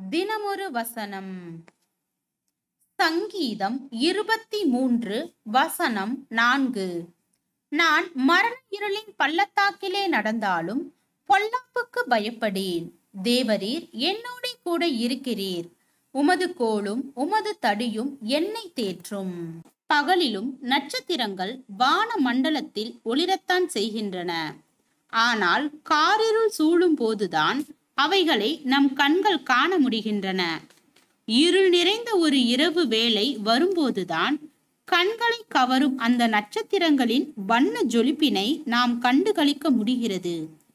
தினமொரு வசனம் சங்கீதம் இருபத்தி மூன்று வசனம் நான்கு நான் மரண இருளின் பள்ளத்தாக்கிலே நடந்தாலும் பொல்லாப்புக்கு பயப்படேன் தேவரீர் என்னோட கூட இருக்கிறீர் உமது கோலும் உமது தடியும் என்னை தேற்றும் பகலிலும் நட்சத்திரங்கள் வான மண்டலத்தில் ஒளிரத்தான் செய்கின்றன ஆனால் காரிருள் சூழும் போதுதான் அவைகளை நம் கண்கள் காண முடிகின்றன இருள் நிறைந்த ஒரு இரவு வேளை வரும்போதுதான் கண்களை கவரும் அந்த நட்சத்திரங்களின் வண்ண ஜொலிப்பினை நாம் கண்டு களிக்க முடிகிறது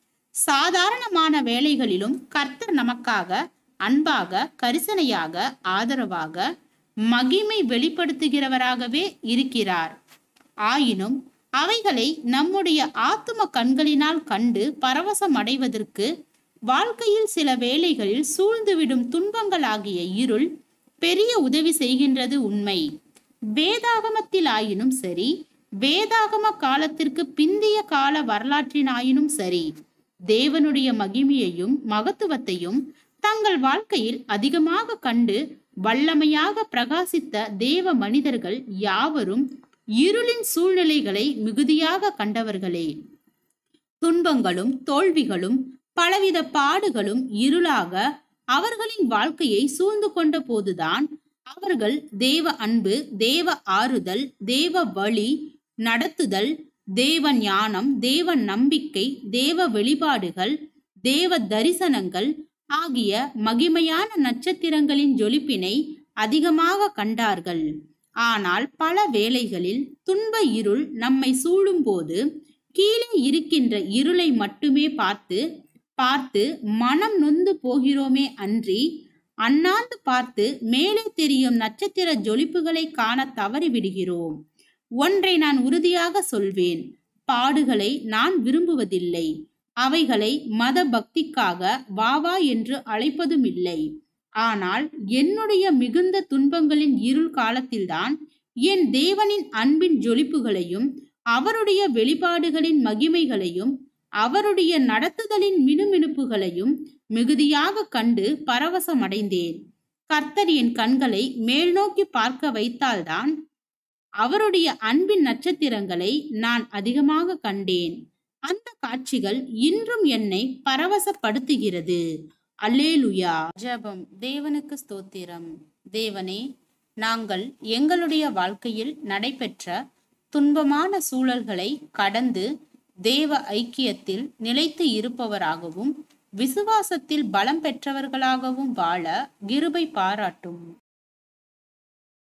சாதாரணமான வேலைகளிலும் கர்த்தர் நமக்காக அன்பாக கரிசனையாக ஆதரவாக மகிமை வெளிப்படுத்துகிறவராகவே இருக்கிறார் ஆயினும் அவைகளை நம்முடைய ஆத்தும கண்களினால் கண்டு பரவசம் அடைவதற்கு வாழ்க்கையில் சில வேளைகளில் சூழ்ந்துவிடும் துன்பங்களாகிய இருள் பெரிய உதவி செய்கின்றது உண்மை வேதாகமத்தில் ஆயினும் சரி வேதாகம காலத்திற்கு பிந்திய கால வரலாற்றினாயினும் சரி தேவனுடைய மகிமையையும் மகத்துவத்தையும் தங்கள் வாழ்க்கையில் அதிகமாக கண்டு வல்லமையாக பிரகாசித்த தேவ மனிதர்கள் யாவரும் இருளின் சூழ்நிலைகளை மிகுதியாக கண்டவர்களே துன்பங்களும் தோல்விகளும் பலவித பாடுகளும் இருளாக அவர்களின் வாழ்க்கையை சூழ்ந்து கொண்ட போதுதான் அவர்கள் தேவ அன்பு தேவ ஆறுதல் தேவ வழி நடத்துதல் தேவ ஞானம் தேவ நம்பிக்கை தேவ வெளிப்பாடுகள் தேவ தரிசனங்கள் ஆகிய மகிமையான நட்சத்திரங்களின் ஜொலிப்பினை அதிகமாக கண்டார்கள் ஆனால் பல வேளைகளில் துன்ப இருள் நம்மை சூழும்போது கீழே இருக்கின்ற இருளை மட்டுமே பார்த்து பார்த்து மனம் நொந்து போகிறோமே அன்றி அண்ணாந்து பார்த்து மேலே தெரியும் நட்சத்திர ஜொலிப்புகளை காண தவறிவிடுகிறோம் ஒன்றை நான் உறுதியாக சொல்வேன் பாடுகளை நான் விரும்புவதில்லை அவைகளை மத பக்திக்காக வாவா என்று அழைப்பதும் இல்லை ஆனால் என்னுடைய மிகுந்த துன்பங்களின் இருள் காலத்தில்தான் என் தேவனின் அன்பின் ஜொலிப்புகளையும் அவருடைய வெளிப்பாடுகளின் மகிமைகளையும் அவருடைய நடத்துதலின் மினுமினுப்புகளையும் மிகுதியாக கண்டு பரவசமடைந்தேன் கர்த்தர் என் கண்களை மேல் நோக்கி பார்க்க வைத்தால்தான் அவருடைய அன்பின் நட்சத்திரங்களை நான் அதிகமாக கண்டேன் அந்த காட்சிகள் இன்றும் என்னை பரவசப்படுத்துகிறது அல்லேலுயா ஜெபம் தேவனுக்கு ஸ்தோத்திரம் தேவனே நாங்கள் எங்களுடைய வாழ்க்கையில் நடைபெற்ற துன்பமான சூழல்களை கடந்து தேவ ஐக்கியத்தில் நிலைத்து இருப்பவராகவும் விசுவாசத்தில் பலம் பெற்றவர்களாகவும் வாழ கிருபை பாராட்டும்